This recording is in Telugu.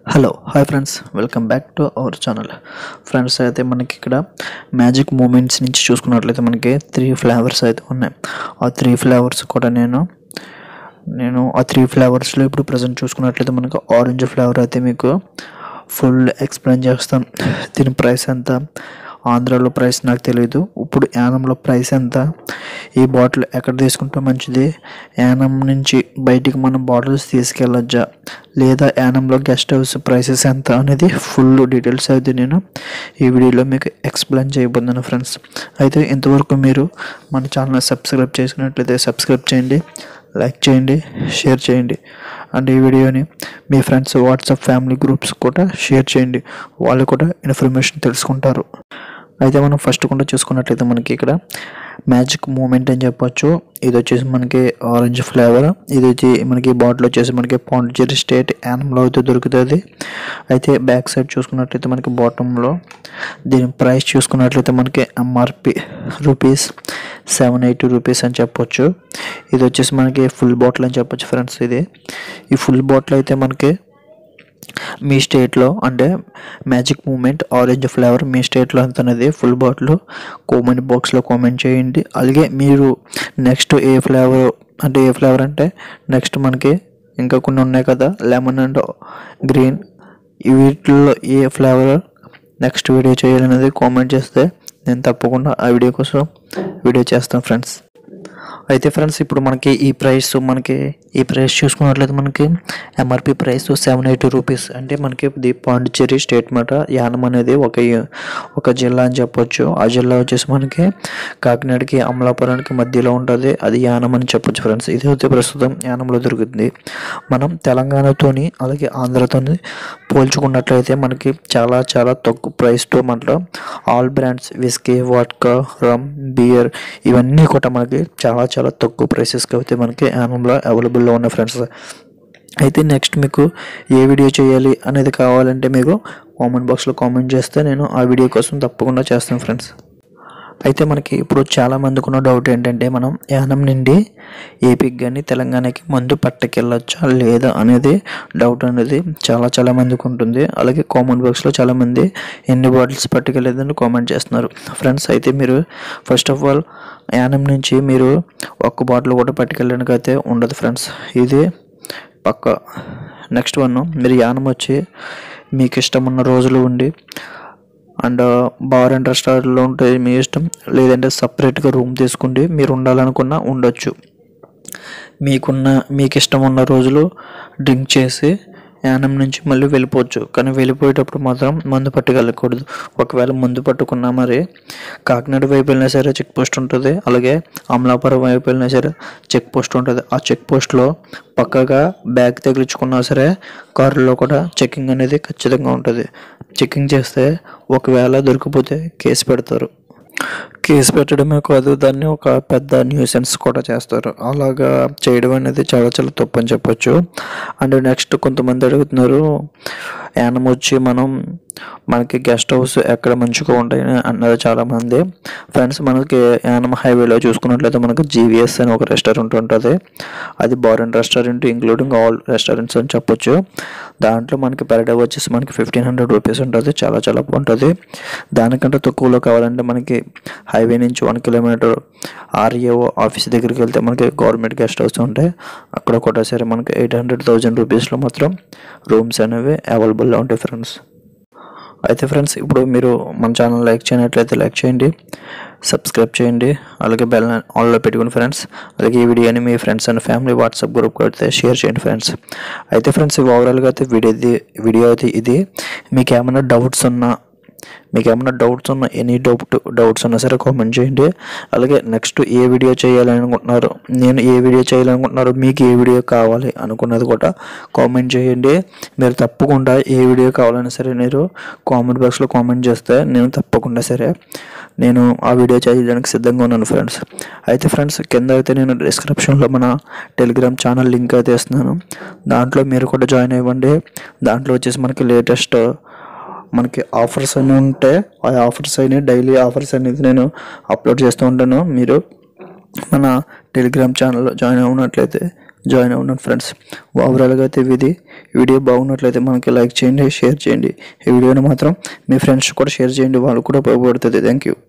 hello hi friends welcome back to our channel friends అయితే మనకి ఇక్కడ మ్యాజిక్ మూమెంట్స్ నుంచి చూసుకున్నట్లయితే మనకి త్రీ ఫ్లేవర్స్ అయితే ఉన్నాయి ఆ త్రీ ఫ్లేవర్స్ కూడా నేను నేను ఆ త్రీ ఫ్లేవర్స్లో ఇప్పుడు ప్రజెంట్ చూసుకున్నట్లయితే మనకు ఆరెంజ్ ఫ్లేవర్ అయితే మీకు ఫుల్ ఎక్స్ప్లెయిన్ చేస్తాను దీని ప్రైస్ ఎంత ఆంధ్రాలో ప్రైస్ నాకు తెలియదు ఇప్పుడు యానంలో ప్రైస్ ఎంత ఈ బాటిల్ ఎక్కడ తీసుకుంటే మంచిది యానం నుంచి బయటికి మనం బాటిల్స్ తీసుకెళ్ళొచ్చా లేదా యానంలో గెస్ట్ హౌస్ ప్రైసెస్ ఎంత అనేది ఫుల్ డీటెయిల్స్ అయితే నేను ఈ వీడియోలో మీకు ఎక్స్ప్లెయిన్ చేయబోతున్నాను ఫ్రెండ్స్ అయితే ఇంతవరకు మీరు మన ఛానల్ సబ్స్క్రైబ్ చేసుకున్నట్లయితే సబ్స్క్రైబ్ చేయండి లైక్ చేయండి షేర్ చేయండి అండ్ ఈ వీడియోని మీ ఫ్రెండ్స్ వాట్సాప్ ఫ్యామిలీ గ్రూప్స్ కూడా షేర్ చేయండి వాళ్ళు కూడా ఇన్ఫర్మేషన్ తెలుసుకుంటారు అయితే మనం ఫస్ట్ కూడా చూసుకున్నట్లయితే మనకి ఇక్కడ మ్యాజిక్ మూమెంట్ అని చెప్పొచ్చు ఇది వచ్చేసి మనకి ఆరెంజ్ ఫ్లేవర్ ఇది వచ్చి మనకి బాటిల్ వచ్చేసి మనకి పాండిచేరి స్టేట్ యానంలో అయితే దొరుకుతుంది అయితే బ్యాక్ సైడ్ చూసుకున్నట్లయితే మనకి బాటంలో దీని ప్రైస్ చూసుకున్నట్లయితే మనకి MRP rupees seven eighty rupees అని చెప్పొచ్చు ఇది వచ్చేసి మనకి ఫుల్ బాటిల్ అని చెప్పొచ్చు ఫ్రెండ్స్ ఇది ఈ ఫుల్ బాటిల్ అయితే మనకి మీ స్టేట్లో అంటే మ్యాజిక్ మూమెంట్ ఆరెంజ్ ఫ్లేవర్ మీ స్టేట్లో ఎంత అనేది ఫుల్ బాటిల్ కామెంట్ బాక్స్లో కామెంట్ చేయండి అలాగే మీరు నెక్స్ట్ ఏ ఫ్లేవర్ అంటే ఏ ఫ్లేవర్ అంటే నెక్స్ట్ మనకి ఇంకా కొన్ని ఉన్నాయి కదా లెమన్ అండ్ గ్రీన్ వీటిల్లో ఏ ఫ్లేవర్ నెక్స్ట్ వీడియో చేయాలనేది కామెంట్ చేస్తే నేను తప్పకుండా ఆ వీడియో కోసం వీడియో చేస్తాను ఫ్రెండ్స్ అయితే ఫ్రెండ్స్ ఇప్పుడు మనకి ఈ ప్రైస్ మనకి ఈ ప్రైస్ చూసుకున్నట్లయితే మనకి MRP price seven eighty rupees అంటే మనకి ఇది పాండిచ్చేరి స్టేట్ మాట యానం అనేది ఒక ఒక జిల్లా అని చెప్పొచ్చు ఆ జిల్లా వచ్చేసి మనకి కాకినాడకి అమలాపురానికి మధ్యలో ఉంటుంది అది యానం అని చెప్పొచ్చు ఫ్రెండ్స్ ఇది అయితే ప్రస్తుతం యానంలో దొరుకుతుంది మనం తెలంగాణతోని అలాగే ఆంధ్రతోని పోల్చుకున్నట్లయితే మనకి చాలా చాలా తక్కువ ప్రైస్తో మనలో all brands whisky vodka rum beer ఇవన్నీ కూడా మనకి చాలా చాలా తక్కువ ప్రైసెస్కి అయితే మనకి యానంలో అవైలబుల్లో ఉన్నాయి ఫ్రెండ్స్ అయితే నెక్స్ట్ మీకు ఏ వీడియో చేయాలి అనేది కావాలంటే మీకు కామెంట్ బాక్స్లో కామెంట్ చేస్తే నేను ఆ వీడియో కోసం తప్పకుండా చేస్తాను ఫ్రెండ్స్ అయితే మనకి ఇప్పుడు చాలా మందికి ఉన్న డౌట్ ఏంటంటే మనం యానం నుండి ఏపీకి కానీ తెలంగాణకి మందు పట్టుకెళ్ళొచ్చా లేదా అనేది డౌట్ అనేది చాలా చాలా మందికి ఉంటుంది అలాగే కామెంట్ బాక్స్లో చాలామంది ఎన్ని బాటిల్స్ పట్టుకెళ్ళలేదని కామెంట్ చేస్తున్నారు ఫ్రెండ్స్ అయితే మీరు ఫస్ట్ ఆఫ్ ఆల్ యానం నుంచి మీరు ఒక్క బాటిల్ కూడా పట్టుకెళ్ళడానికి అయితే ఉండదు ఫ్రెండ్స్ ఇది పక్క నెక్స్ట్ వన్ మీరు యానం వచ్చి మీకు ఇష్టం ఉన్న రోజులు ఉండి అండ్ బార్ అండ్ రెస్టారెంట్లో ఉంటే మీ ఇష్టం లేదంటే సపరేట్గా రూమ్ తీసుకుంటే మీరు ఉండాలనుకున్నా ఉండొచ్చు మీకున్న మీకు ఇష్టం ఉన్న రోజులు డ్రింక్ చేసి యానం నుంచి మళ్ళీ వెళ్ళిపోవచ్చు కానీ వెళ్ళిపోయేటప్పుడు మాత్రం మందు పట్టుకెళ్ళకూడదు ఒకవేళ మందు పట్టుకున్నా మరి కాకినాడ వైపు వెళ్ళినా సరే చెక్ పోస్ట్ ఉంటుంది అలాగే అమలాపురం వైపు వెళ్ళినా సరే చెక్ పోస్ట్ ఉంటుంది ఆ చెక్ పోస్ట్లో పక్కగా బ్యాగ్ తగిలించుకున్నా సరే కారులో కూడా చెకింగ్ అనేది ఖచ్చితంగా ఉంటుంది చెకింగ్ చేస్తే ఒకవేళ దొరికిపోతే కేసు పెడతారు కేసు పెట్టడమే కాదు దాన్ని ఒక పెద్ద న్యూసెన్స్ కూడా చేస్తారు అలాగా చేయడం అనేది చాలా చాలా తప్పు అని చెప్పొచ్చు అండ్ నెక్స్ట్ కొంతమంది అడుగుతున్నారు యానం వచ్చి మనం మనకి గెస్ట్ హౌస్ ఎక్కడ మంచిగా ఉంటాయని అన్నారు చాలామంది ఫ్రెండ్స్ మనకి యానం హైవేలో చూసుకున్నట్లయితే మనకి జీవీఎస్ అని ఒక రెస్టారెంట్ ఉంటుంది అది bar and restaurant including all restaurants అని చెప్పొచ్చు దాంట్లో మనకి పర్ డే వచ్చేసి మనకి ఫిఫ్టీన్ హండ్రెడ్ రూపీస్ ఉంటుంది చాలా చాలా బాగుంటుంది దానికంటే తక్కువలో కావాలంటే మనకి హైవే నుంచి వన్ కిలోమీటర్ ఆర్ఏఓ ఆఫీస్ దగ్గరికి వెళ్తే మనకి గవర్నమెంట్ గెస్ట్ హౌస్ ఉంటాయి అక్కడ కూడా సరే మనకి ఎయిట్ హండ్రెడ్ థౌజండ్ రూపీస్లో మాత్రం రూమ్స్ అనేవి అవైలబుల్లో ఉంటాయి ఫ్రెండ్స్ అయితే ఫ్రెండ్స్ ఇప్పుడు మీరు మన ఛానల్ లైక్ చేయనట్లయితే లైక్ చేయండి సబ్స్క్రైబ్ చేయండి అలాగే బెల్ ఆన్లో పెట్టుకుని ఫ్రెండ్స్ అలాగే ఈ వీడియోని మీ friends and family WhatsApp group అయితే షేర్ చేయండి ఫ్రెండ్స్ అయితే ఫ్రెండ్స్ ఓవరాల్గా అయితే వీడియో వీడియో అయితే ఇది మీకు ఏమైనా డౌట్స్ ఉన్నా మీకు ఏమైనా డౌట్స్ ఉన్నా ఎనీ డౌట్ డౌట్స్ ఉన్నా సరే కామెంట్ చేయండి అలాగే నెక్స్ట్ ఏ వీడియో చేయాలనుకుంటున్నారు నేను ఏ వీడియో చేయాలనుకుంటున్నారు మీకు ఏ వీడియో కావాలి అనుకున్నది కూడా కామెంట్ చేయండి మీరు తప్పకుండా ఏ వీడియో కావాలన్నా సరే మీరు కామెంట్ బాక్స్లో కామెంట్ చేస్తే నేను తప్పకుండా సరే నేను ఆ వీడియో చేయడానికి సిద్ధంగా ఉన్నాను ఫ్రెండ్స్ అయితే ఫ్రెండ్స్ కింద అయితే నేను డిస్క్రిప్షన్లో మన టెలిగ్రామ్ ఛానల్ లింక్ అయితే ఇస్తున్నాను దాంట్లో మీరు కూడా జాయిన్ అవ్వండి దాంట్లో వచ్చేసి మనకి లేటెస్ట్ మనకి ఆఫర్స్ అని ఉంటే ఆ ఆఫర్స్ అయినా డైలీ ఆఫర్స్ అనేది నేను అప్లోడ్ చేస్తూ ఉంటాను మీరు మన టెలిగ్రామ్ ఛానల్లో జాయిన్ అవునట్లయితే జాయిన్ అవున్నాను ఫ్రెండ్స్ ఓవరాల్గా అయితే ఇది వీడియో బాగున్నట్లయితే మనకి లైక్ చేయండి షేర్ చేయండి ఈ వీడియోని మాత్రం మీ ఫ్రెండ్స్ కూడా షేర్ చేయండి వాళ్ళు కూడా ఉపయోగపడుతుంది థ్యాంక్ యూ